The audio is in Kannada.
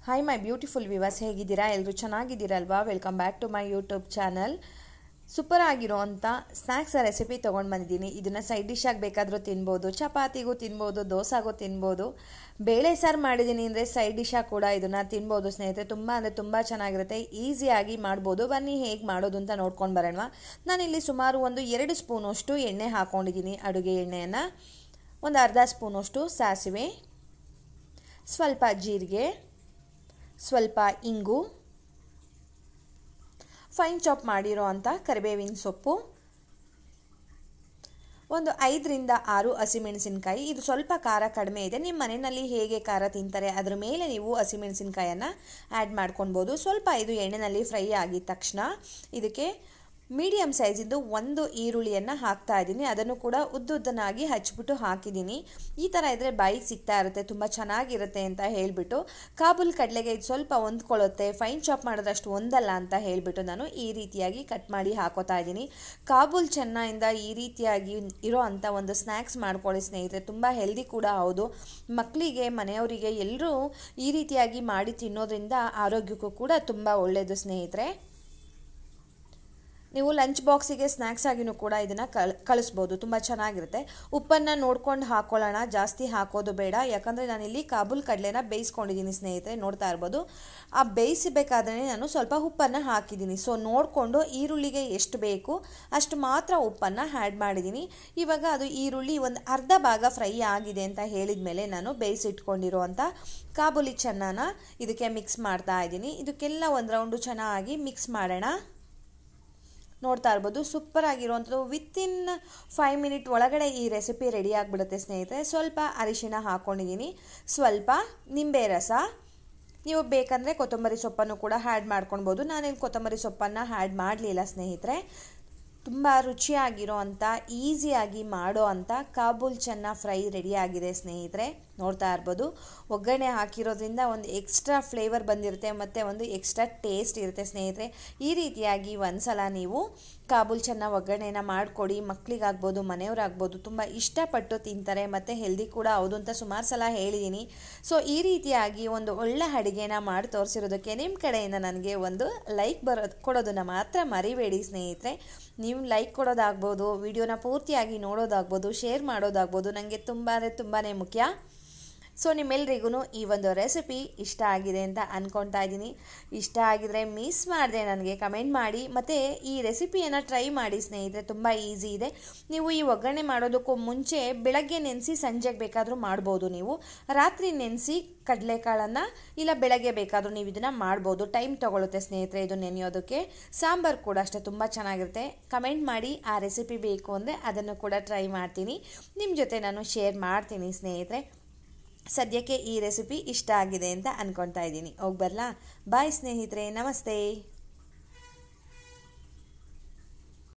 ಹಾಯ್ ಮೈ ಬ್ಯೂಟಿಫುಲ್ ವಿವರ್ಸ್ ಹೇಗಿದ್ದೀರಾ ಎಲ್ಲರೂ ಚೆನ್ನಾಗಿದ್ದೀರಲ್ವಾ welcome back to my YouTube channel super ಆಗಿರೋವಂಥ ಸ್ನ್ಯಾಕ್ಸ್ ರೆಸಿಪಿ ತೊಗೊಂಡು ಬಂದಿದ್ದೀನಿ ಇದನ್ನು ಸೈಡ್ ಡಿಶ್ ಆಗಿ ಬೇಕಾದರೂ ತಿನ್ಬೋದು ಚಪಾತಿಗೂ ತಿನ್ಬೋದು ದೋಸಾಗೂ ತಿನ್ಬೋದು ಬೇಳೆ ಸಾರು ಮಾಡಿದ್ದೀನಿ ಅಂದರೆ ಸೈಡ್ ಡಿಶಾಗಿ ಕೂಡ ಇದನ್ನು ತಿನ್ಬೋದು ಸ್ನೇಹಿತರೆ ತುಂಬ ಅಂದರೆ ತುಂಬ ಚೆನ್ನಾಗಿರುತ್ತೆ ಈಸಿಯಾಗಿ ಮಾಡ್ಬೋದು ಬನ್ನಿ ಹೇಗೆ ಮಾಡೋದು ಅಂತ ನೋಡ್ಕೊಂಡು ಬರೋಣ ನಾನಿಲ್ಲಿ ಸುಮಾರು ಒಂದು ಎರಡು ಸ್ಪೂನಷ್ಟು ಎಣ್ಣೆ ಹಾಕ್ಕೊಂಡಿದ್ದೀನಿ ಅಡುಗೆ ಎಣ್ಣೆಯನ್ನು ಒಂದು ಅರ್ಧ ಸ್ಪೂನಷ್ಟು ಸಾಸಿವೆ ಸ್ವಲ್ಪ ಜೀರಿಗೆ ಸ್ವಲ್ಪ ಇಂಗು ಫೈನ್ ಚಾಪ್ ಮಾಡಿರೋ ಅಂಥ ಕರಿಬೇವಿನ ಸೊಪ್ಪು ಒಂದು ಐದರಿಂದ ಆರು ಹಸಿಮೆಣಸಿನ್ಕಾಯಿ ಇದು ಸ್ವಲ್ಪ ಖಾರ ಕಡಿಮೆ ಇದೆ ನಿಮ್ಮ ಮನೆಯಲ್ಲಿ ಹೇಗೆ ಖಾರ ತಿಂತಾರೆ ಅದ್ರ ಮೇಲೆ ನೀವು ಹಸಿಮೆಣಸಿನ್ಕಾಯನ್ನು ಆ್ಯಡ್ ಮಾಡ್ಕೊಳ್ಬೋದು ಸ್ವಲ್ಪ ಇದು ಎಣ್ಣೆಯಲ್ಲಿ ಫ್ರೈ ಆಗಿದ ತಕ್ಷಣ ಇದಕ್ಕೆ ಮೀಡಿಯಮ್ ಸೈಜಿಂದು ಒಂದು ಈರುಳ್ಳಿಯನ್ನು ಹಾಕ್ತಾ ಇದ್ದೀನಿ ಅದನ್ನು ಕೂಡ ಉದ್ದುದ್ದನಾಗಿ ಹಚ್ಬಿಟ್ಟು ಹಾಕಿದ್ದೀನಿ ಈ ಥರ ಇದ್ದರೆ ಬಾಯಿಗೆ ಸಿಗ್ತಾ ಇರುತ್ತೆ ತುಂಬ ಚೆನ್ನಾಗಿರುತ್ತೆ ಅಂತ ಹೇಳಿಬಿಟ್ಟು ಕಾಬೂಲ್ ಕಡಲೆಗೆ ಇದು ಸ್ವಲ್ಪ ಹೊಂದ್ಕೊಳ್ಳುತ್ತೆ ಫೈನ್ ಚಾಪ್ ಮಾಡೋದಷ್ಟು ಒಂದಲ್ಲ ಅಂತ ಹೇಳಿಬಿಟ್ಟು ನಾನು ಈ ರೀತಿಯಾಗಿ ಕಟ್ ಮಾಡಿ ಹಾಕೋತಾ ಇದ್ದೀನಿ ಕಾಬೂಲ್ ಚೆನ್ನೈಯಿಂದ ಈ ರೀತಿಯಾಗಿ ಇರೋ ಅಂಥ ಒಂದು ಸ್ನ್ಯಾಕ್ಸ್ ಮಾಡ್ಕೊಳ್ಳಿ ಸ್ನೇಹಿತರೆ ತುಂಬ ಹೆಲ್ದಿ ಕೂಡ ಹೌದು ಮಕ್ಕಳಿಗೆ ಮನೆಯವರಿಗೆ ಎಲ್ಲರೂ ಈ ರೀತಿಯಾಗಿ ಮಾಡಿ ತಿನ್ನೋದ್ರಿಂದ ಆರೋಗ್ಯಕ್ಕೂ ಕೂಡ ತುಂಬ ಒಳ್ಳೆಯದು ಸ್ನೇಹಿತರೆ ನೀವು ಲಂಚ್ ಬಾಕ್ಸಿಗೆ ಸ್ನ್ಯಾಕ್ಸ್ ಆಗಿನೂ ಕೂಡ ಇದನ್ನು ಕಳ್ ಕಳಿಸ್ಬೋದು ತುಂಬ ಚೆನ್ನಾಗಿರುತ್ತೆ ಉಪ್ಪನ್ನು ನೋಡ್ಕೊಂಡು ಹಾಕ್ಕೊಳ್ಳೋಣ ಜಾಸ್ತಿ ಹಾಕೋದು ಬೇಡ ಯಾಕಂದರೆ ನಾನಿಲ್ಲಿ ಕಾಬೂಲ್ ಕಡಲೆನ ಬೇಯಿಸ್ಕೊಂಡಿದ್ದೀನಿ ಸ್ನೇಹಿತರೆ ನೋಡ್ತಾ ಇರ್ಬೋದು ಆ ಬೇಯಿಸಬೇಕಾದ್ರೆ ನಾನು ಸ್ವಲ್ಪ ಉಪ್ಪನ್ನು ಹಾಕಿದ್ದೀನಿ ಸೊ ನೋಡಿಕೊಂಡು ಈರುಳ್ಳಿಗೆ ಎಷ್ಟು ಬೇಕು ಅಷ್ಟು ಮಾತ್ರ ಉಪ್ಪನ್ನು ಆ್ಯಡ್ ಮಾಡಿದ್ದೀನಿ ಇವಾಗ ಅದು ಈರುಳ್ಳಿ ಒಂದು ಅರ್ಧ ಭಾಗ ಫ್ರೈ ಆಗಿದೆ ಅಂತ ಹೇಳಿದ ಮೇಲೆ ನಾನು ಬೇಯಿಸಿಟ್ಕೊಂಡಿರುವಂಥ ಕಾಬೂಲಿ ಚೆನ್ನಾನ ಇದಕ್ಕೆ ಮಿಕ್ಸ್ ಮಾಡ್ತಾ ಇದ್ದೀನಿ ಇದಕ್ಕೆಲ್ಲ ಒಂದು ರೌಂಡು ಚೆನ್ನಾಗಿ ಮಿಕ್ಸ್ ಮಾಡೋಣ ನೋಡ್ತಾ ಇರ್ಬೋದು ಸೂಪರ್ ಆಗಿರುವಂಥದ್ದು ವಿತಿನ್ ಫೈವ್ ಮಿನಿಟ್ ಒಳಗಡೆ ಈ ರೆಸಿಪಿ ರೆಡಿ ಆಗಿಬಿಡುತ್ತೆ ಸ್ನೇಹಿತರೆ ಸ್ವಲ್ಪ ಅರಿಶಿಣ ಹಾಕ್ಕೊಂಡಿದ್ದೀನಿ ಸ್ವಲ್ಪ ನಿಂಬೆ ರಸ ನೀವು ಬೇಕಂದರೆ ಕೊತ್ತಂಬರಿ ಸೊಪ್ಪನ್ನು ಕೂಡ ಹ್ಯಾಡ್ ಮಾಡ್ಕೊಳ್ಬೋದು ನಾನೇನು ಕೊತ್ತಂಬರಿ ಸೊಪ್ಪನ್ನು ಹ್ಯಾಡ್ ಮಾಡಲಿಲ್ಲ ಸ್ನೇಹಿತರೆ ತುಂಬ ರುಚಿಯಾಗಿರೋ ಅಂಥ ಈಸಿಯಾಗಿ ಮಾಡೋ ಅಂಥ ಕಾಬೂಲ್ ಚೆನ್ನ ಫ್ರೈ ರೆಡಿಯಾಗಿದೆ ಸ್ನೇಹಿತರೆ ನೋಡ್ತಾ ಇರ್ಬೋದು ಒಗ್ಗರಣೆ ಹಾಕಿರೋದ್ರಿಂದ ಒಂದು ಎಕ್ಸ್ಟ್ರಾ ಫ್ಲೇವರ್ ಬಂದಿರುತ್ತೆ ಮತ್ತು ಒಂದು ಎಕ್ಸ್ಟ್ರಾ ಟೇಸ್ಟ್ ಇರುತ್ತೆ ಸ್ನೇಹಿತರೆ ಈ ರೀತಿಯಾಗಿ ಒಂದು ಸಲ ನೀವು ಕಾಬೂಲ್ ಚೆನ್ನ ಒಗ್ಗರಣೆನ ಮಾಡಿಕೊಡಿ ಮಕ್ಕಳಿಗಾಗ್ಬೋದು ಮನೆಯವರಾಗ್ಬೋದು ತುಂಬ ಇಷ್ಟಪಟ್ಟು ತಿಂತಾರೆ ಮತ್ತು ಹೆಲ್ದಿ ಕೂಡ ಹೌದು ಅಂತ ಸುಮಾರು ಸಲ ಹೇಳಿದ್ದೀನಿ ಸೊ ಈ ರೀತಿಯಾಗಿ ಒಂದು ಒಳ್ಳೆ ಅಡುಗೆನ ಮಾಡಿ ತೋರಿಸಿರೋದಕ್ಕೆ ನಿಮ್ಮ ಕಡೆಯಿಂದ ನನಗೆ ಒಂದು ಲೈಕ್ ಬರೋದು ಕೊಡೋದನ್ನು ಮಾತ್ರ ಮರಿಬೇಡಿ ಸ್ನೇಹಿತರೆ ನೀವು ಲೈಕ್ ಕೊಡೋದಾಗ್ಬೋದು ವಿಡಿಯೋನ ಪೂರ್ತಿಯಾಗಿ ನೋಡೋದಾಗ್ಬೋದು ಶೇರ್ ಮಾಡೋದಾಗ್ಬೋದು ನನಗೆ ತುಂಬ ಅಂದರೆ ತುಂಬಾ ಮುಖ್ಯ ಸೊ ನಿಮ್ಮೆಲ್ರಿಗೂ ಈ ಒಂದು ರೆಸಿಪಿ ಇಷ್ಟ ಆಗಿದೆ ಅಂತ ಅಂದ್ಕೊತಾ ಇದ್ದೀನಿ ಇಷ್ಟ ಆಗಿದರೆ ಮಿಸ್ ಮಾಡಿದೆ ನನಗೆ ಕಮೆಂಟ್ ಮಾಡಿ ಮತ್ತು ಈ ರೆಸಿಪಿಯನ್ನು ಟ್ರೈ ಮಾಡಿ ಸ್ನೇಹಿತರೆ ತುಂಬ ಈಸಿ ಇದೆ ನೀವು ಈ ಒಗ್ಗರಣೆ ಮಾಡೋದಕ್ಕೂ ಮುಂಚೆ ಬೆಳಗ್ಗೆ ನೆನೆಸಿ ಸಂಜೆಗೆ ಬೇಕಾದರೂ ಮಾಡ್ಬೋದು ನೀವು ರಾತ್ರಿ ನೆನೆಸಿ ಕಡಲೆಕಾಳನ್ನು ಇಲ್ಲ ಬೆಳಗ್ಗೆ ಬೇಕಾದರೂ ನೀವು ಇದನ್ನು ಮಾಡ್ಬೋದು ಟೈಮ್ ತೊಗೊಳುತ್ತೆ ಸ್ನೇಹಿತರೆ ಇದು ನೆನೆಯೋದಕ್ಕೆ ಸಾಂಬಾರು ಕೂಡ ಅಷ್ಟೇ ತುಂಬ ಚೆನ್ನಾಗಿರುತ್ತೆ ಕಮೆಂಟ್ ಮಾಡಿ ಆ ರೆಸಿಪಿ ಬೇಕು ಅಂದರೆ ಅದನ್ನು ಕೂಡ ಟ್ರೈ ಮಾಡ್ತೀನಿ ನಿಮ್ಮ ಜೊತೆ ನಾನು ಶೇರ್ ಮಾಡ್ತೀನಿ ಸ್ನೇಹಿತರೆ ಸದ್ಯಕ್ಕೆ ಈ ರೆಸಿಪಿ ಇಷ್ಟ ಆಗಿದೆ ಅಂತ ಅಂದ್ಕೊತಾ ಇದ್ದೀನಿ ಹೋಗಿ ಬರಲಾ ಬಾಯ್ ಸ್ನೇಹಿತರೆ ನಮಸ್ತೆ